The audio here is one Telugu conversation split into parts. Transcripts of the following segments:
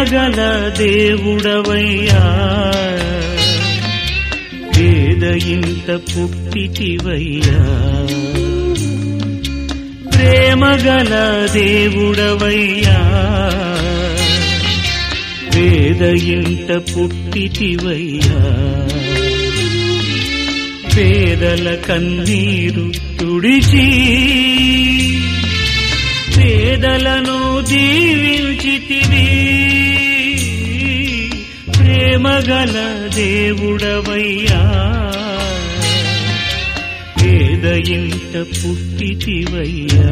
ప్రేమగల దేవుడవయ్యా పేద ఇంత పుట్టితివయ్యా ప్రేమగల దేవుడవయ్యా పేద ఇంత పుట్టితివయ్యా పేదల కన్నీరు తుడిచి పేదలను దీవించితివి ప్రేమగల దేవుడవయ్యా పేద ఇంట పుట్టితివయ్యా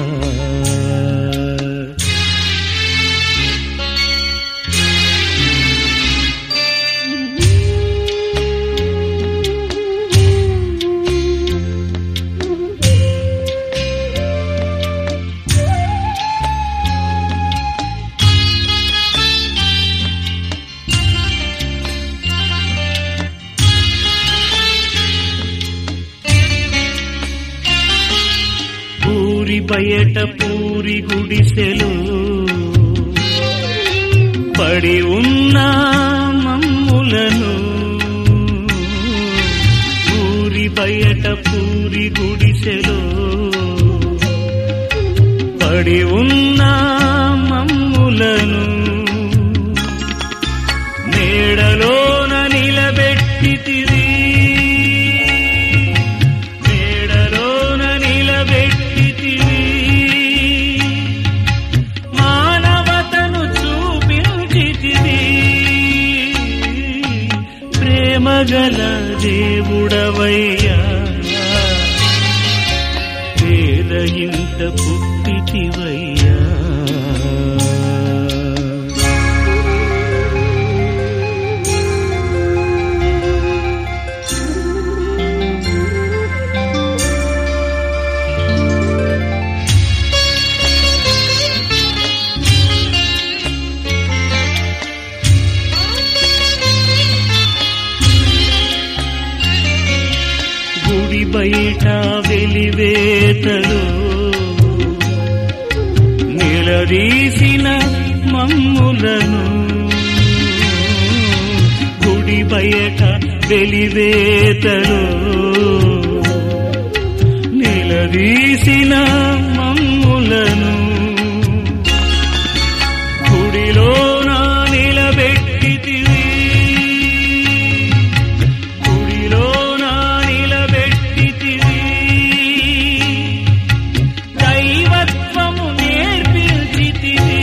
పూరి బయట పూరి గుడిసెలు పడి ఉన్న మమ్ములను పూరి బయట పూరి గుడిసెలు పడి ఉన్న మమ్ములను మేడలోన నిలబెట్టితివి మేడలోన నిలబెట్టితివి మానవతను చూపించితివి ప్రేమగల దేవుడవయ్యా పేద ఇంత పుట్టితివయ్యా గుడి బయట వెలివేతలు నిలదీసిన మమ్ములను గుడి బయట వెలివేతలు నిలదీసిన మమ్ములను గుడిలోన నిలబెట్టితివి గుడిలోన నిలబెట్టితివి దైవత్వము నేర్పించితివి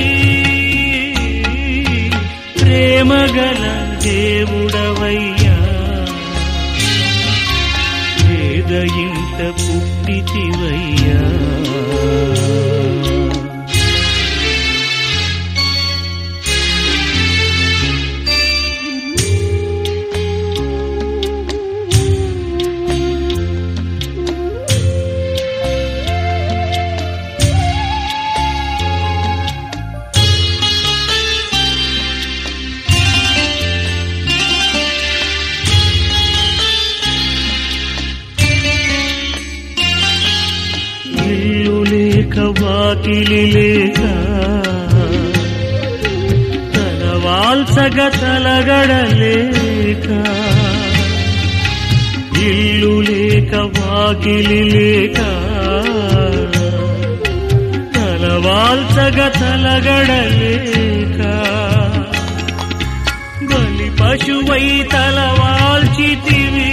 ప్రేమగల దేవుడవయ్యా వేద ఇంత పుట్టితివయ్యా ఇల్లు లేక వాకిలి లేక తలవాల్సగ తలగడలేక ఇల్లు లేక వాకిలి లేక తలవాల్సగ తలగడలేక బలి పశువై తలవాల్చితివి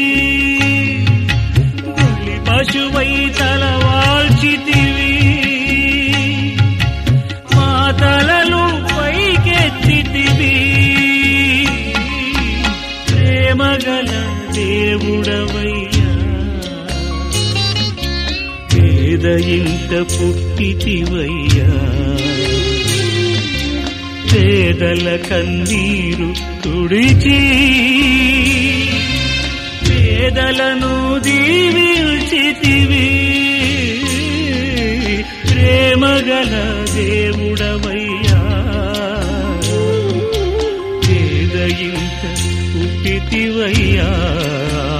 బలి పశువై తలవాల్చితివి మా తలలు పైకెత్తితివి ప్రేమగల దేవుడవయ్యా పేద ఇంట పుట్టితివయ్యా పేదల కన్నీరు తుడిచి పేదలను దీవిల్చితివి ప్రేమగల దేవుడవయ్యా పేద ఇంట పుట్టితివయ్యా